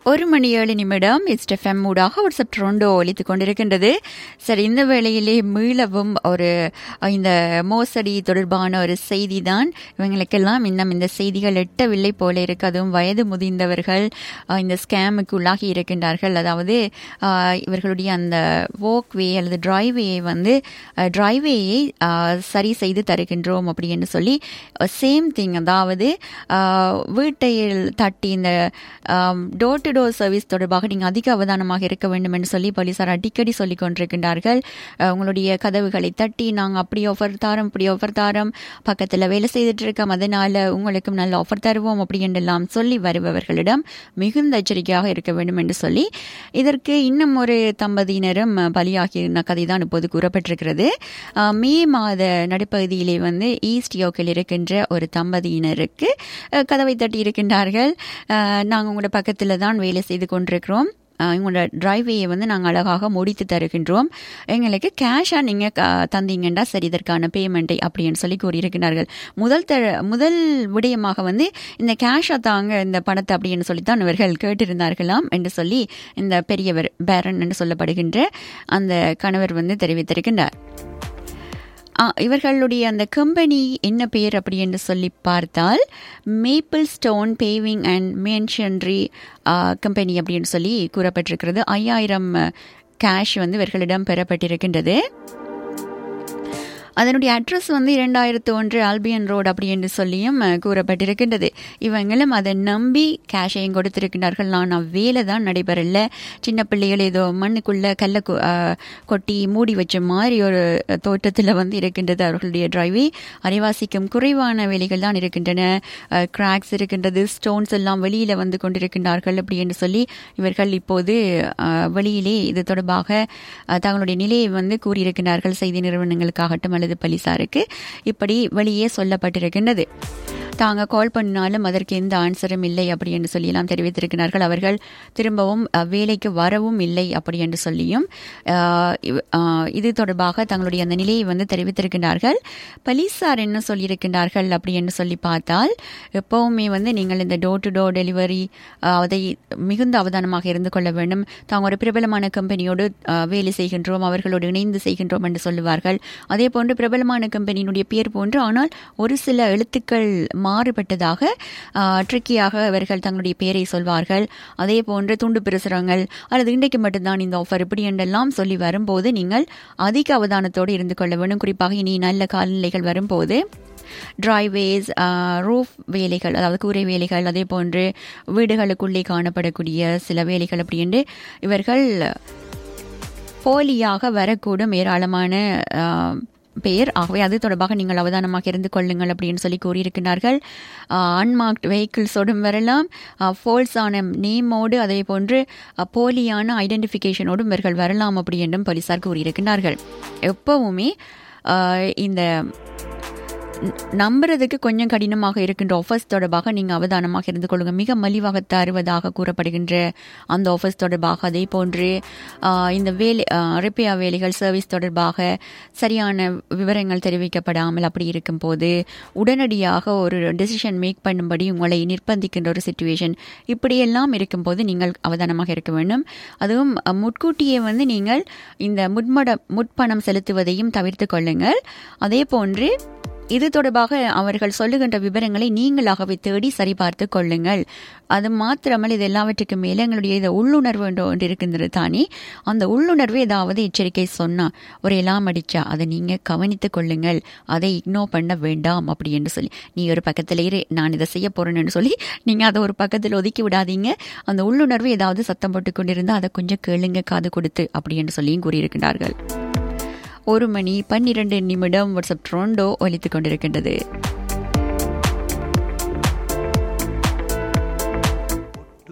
ஒரு மணி ஏழு நிமிடம் எஸ்டெஃப்எம் ஊடாக வாட்ஸ்அப் ட்ரோண்டோ ஒலித்து கொண்டிருக்கின்றது சரி இந்த வேளையிலே மீளவும் ஒரு இந்த மோசடி தொடர்பான ஒரு செய்தி தான் இவங்களுக்கெல்லாம் இன்னும் இந்த செய்திகள் எட்டவில்லை போல இருக்கு அதுவும் வயது முதிர்ந்தவர்கள் அஹ், இந்த ஸ்கேமுக்கு உள்ளாகி இருக்கின்றார்கள் அதாவது அஹ், இவர்களுடைய அந்த வே அல்லது டிரைவேயை வந்து டிரைவேயை சரி செய்து தருகின்றோம் அப்படின்னு சொல்லி சேம் திங் அதாவது அஹ், வீட்டையில் தட்டி இந்த டோர் டு டோர் சர்வீஸ் தொடர்பாக நீங்கள் அதிக அவதானமாக இருக்க வேண்டும் என்று சொல்லி போலீசார் அடிக்கடி சொல்லிக் கொண்டிருக்கின்றார்கள் அஹ், உங்களுடைய கதவுகளை தட்டி நாங்கள் அப்படி ஆஃபர் தாரோம் இப்படி ஆஃபர் தாரோம் பக்கத்தில் வேலை செய்துட்டு இருக்கோம் அதனால உங்களுக்கும் நல்ல ஆஃபர் தருவோம் அப்படி என்றெல்லாம் சொல்லி வருபவர்களிடம் மிகுந்த எச்சரிக்கையாக இருக்க வேண்டும் என்று சொல்லி இதற்கு இன்னும் ஒரு தம்பதியினரும் பலியாகின கதை தான் இப்போது கூறப்பட்டிருக்கிறது அஹ், மே மாத நடுப்பகுதியிலே வந்து ஈஸ்ட் யோக்கில் இருக்கின்ற ஒரு தம்பதியினருக்கு அஹ், கதவை தட்டி இருக்கின்றார்கள் நாங்கள் உங்களோட பக்கத்தில் தான் வேலை செய்து கொண்டிருக்கிறோம் அஹ், உங்களோட டிரைவேயை வந்து நாங்கள் அழகாக முடித்து தருகின்றோம் எங்களுக்கு கேஷாக நீங்கள் தந்தீங்கன்னா சரி இதற்கான பேமெண்ட்டை அப்படின்னு சொல்லி கூறியிருக்கிறார்கள் முதல் த முதல் விடயமாக வந்து இந்த கேஷாக தாங்க இந்த பணத்தை அப்படின்னு சொல்லி தான் இவர்கள் கேட்டிருந்தார்களாம் என்று சொல்லி இந்த பெரியவர் பேரன் என்று சொல்லப்படுகின்ற அந்த கணவர் வந்து தெரிவித்திருக்கின்றார் ஆ, இவர்களுடைய அந்த கம்பெனி என்ன பேர் அப்படி என்று சொல்லி பார்த்தால் maple stone paving and masonry company அப்படின்னு சொல்லி கூறப்பட்டிருக்கிறது ஐயாயிரம் கேஷ் வந்து இவர்களிடம் பெறப்பட்டிருக்கின்றது அதனுடைய அட்ரஸ் வந்து இரண்டாயிரத்து ஒன்று ஆல்பியன் ரோடு அப்படி என்று சொல்லியும் அஹ், கூறப்பட்டிருக்கின்றது இவங்களும் அதை நம்பி கேஷையும் கொடுத்திருக்கிறார்கள் ஆனால் வேலை தான் நடைபெறல சின்ன பிள்ளைகள் ஏதோ மண்ணுக்குள்ள கல்ல கொ- அஹ், கொட்டி மூடி வச்ச மாதிரி ஒரு தோட்டத்தில் வந்து இருக்கின்றது அவர்களுடைய டிரைவே அரைவாசிக்கும் குறைவான வேலைகள் தான் இருக்கின்றன கிராக்ஸ் இருக்கின்றது ஸ்டோன்ஸ் எல்லாம் வெளியில வந்து கொண்டிருக்கின்றார்கள் அப்படி என்று சொல்லி இவர்கள் இப்போது அஹ், வெளியிலே இது தொடர்பாக அஹ், தங்களுடைய நிலையை வந்து கூறியிருக்கிறார்கள் செய்தி நிறுவனங்களுக்காகட்டும் அல்லது போலீசாருக்கு இப்படி வெளியே சொல்லப்பட்டிருக்கின்றது தாங்க கால் பண்ணினாலும் அதற்கு எந்த ஆன்சரும் இல்லை அப்படி என்று சொல்லியெல்லாம் தெரிவித்திருக்கிறார்கள் அவர்கள் திரும்பவும் அஹ், வேலைக்கு வரவும் இல்லை அப்படி என்று சொல்லியும் அஹ், இவ்- அஹ், இது தொடர்பாக தங்களுடைய அந்த நிலையை வந்து தெரிவித்திருக்கிறார்கள் போலீசார் என்ன சொல்லியிருக்கின்றார்கள் அப்படி என்று சொல்லி பார்த்தால் எப்பவுமே வந்து நீங்கள் இந்த டோர் டு டோர் டெலிவரி அதை மிகுந்த அவதானமாக இருந்து கொள்ள வேண்டும் தாங்க ஒரு பிரபலமான கம்பெனியோடு அஹ், வேலை செய்கின்றோம் அவர்களோடு இணைந்து செய்கின்றோம் என்று சொல்லுவார்கள் அதே போன்று பிரபலமான கம்பெனியினுடைய பேர் போன்று ஆனால் ஒரு சில எழுத்துக்கள் மாறுபட்டதாக ட்ரிக்கியாக அவர்கள் தங்களுடைய பெயரை சொல்வார்கள் அதே போன்று துண்டு பிரசுரங்கள் அல்லது இன்றைக்கு மட்டும்தான் இந்த ஆஃபர் இப்படி என்றெல்லாம் சொல்லி வரும்போது நீங்கள் அதிக அவதானத்தோடு இருந்து கொள்ள வேண்டும் குறிப்பாக இனி நல்ல காலநிலைகள் வரும்போது டிரைவேஸ் ரூஃப் வேலைகள் அதாவது கூரை வேலைகள் அதே போன்று வீடுகளுக்குள்ளே காணப்படக்கூடிய சில வேலைகள் அப்படி என்று இவர்கள் போலியாக வரக்கூடும் ஏராளமான ஆஹ், பெயர் ஆகவே அது தொடர்பாக நீங்கள் அவதானமாக இருந்து கொள்ளுங்கள் அப்படின்னு சொல்லி கூறியிருக்கிறார்கள் அன்மார்க்ட் வெஹிக்கிள்ஸோடும் வரலாம் ஃபோல்ஸான நேமோடு அதே போன்று அஹ், போலியான ஐடென்டிஃபிகேஷனோடும் இவர்கள் வரலாம் அப்படி என்றும் போலீசார் கூறியிருக்கிறார்கள் எப்பவுமே ஆஹ், இந்த ந- நம்புறதுக்கு கொஞ்சம் கடினமாக இருக்கின்ற ஆஃபர்ஸ் தொடர்பாக நீங்கள் அவதானமாக இருந்து கொள்ளுங்க மிக மலிவாக தருவதாக கூறப்படுகின்ற அந்த ஆஃபர்ஸ் தொடர்பாக அதே போன்று ஆஹ், இந்த வேலை ரிப்பேர் வேலைகள் சர்வீஸ் தொடர்பாக சரியான விவரங்கள் தெரிவிக்கப்படாமல் அப்படி இருக்கும்போது உடனடியாக ஒரு டெசிஷன் மேக் பண்ணும்படி உங்களை நிர்பந்திக்கின்ற ஒரு சுச்சுவேஷன் இப்படியெல்லாம் இருக்கும்போது நீங்கள் அவதானமாக இருக்க வேண்டும் அதுவும் அஹ், முட்கூட்டியே வந்து நீங்கள் இந்த முட்மட முட்பணம் செலுத்துவதையும் தவிர்த்து கொள்ளுங்கள் அதே போன்று இது தொடர்பாக அவர்கள் சொல்லுகின்ற விவரங்களை நீங்களாகவே தேடி சரிபார்த்து கொள்ளுங்கள் அது மாத்திரமல் இது எல்லாவற்றுக்கும் மேலே எங்களுடைய இந்த உள்ளுணர்வு என்று ஒன்று இருக்கின்றது தானே அந்த உள்ளுணர்வு ஏதாவது எச்சரிக்கை சொன்னா ஒரு எல்லாம் அடிச்சா அதை நீங்க கவனித்துக் கொள்ளுங்கள் அதை இக்னோர் பண்ண வேண்டாம் அப்படி என்று சொல்லி நீ ஒரு பக்கத்தில் இரு நான் இதை செய்ய போறேன்னு சொல்லி நீங்க அதை ஒரு பக்கத்தில் ஒதுக்கி விடாதீங்க அந்த உள்ளுணர்வு ஏதாவது சத்தம் போட்டு கொண்டிருந்தா அதை கொஞ்சம் கேளுங்க காது கொடுத்து அப்படி என்று சொல்லியும் கூறியிருக்கிறார்கள் ஒரு மணி பன்னிரண்டு நிமிடம் வாட்ஸ்அப் ட்ரோண்டோ ஒலித்துக் கொண்டிருக்கின்றது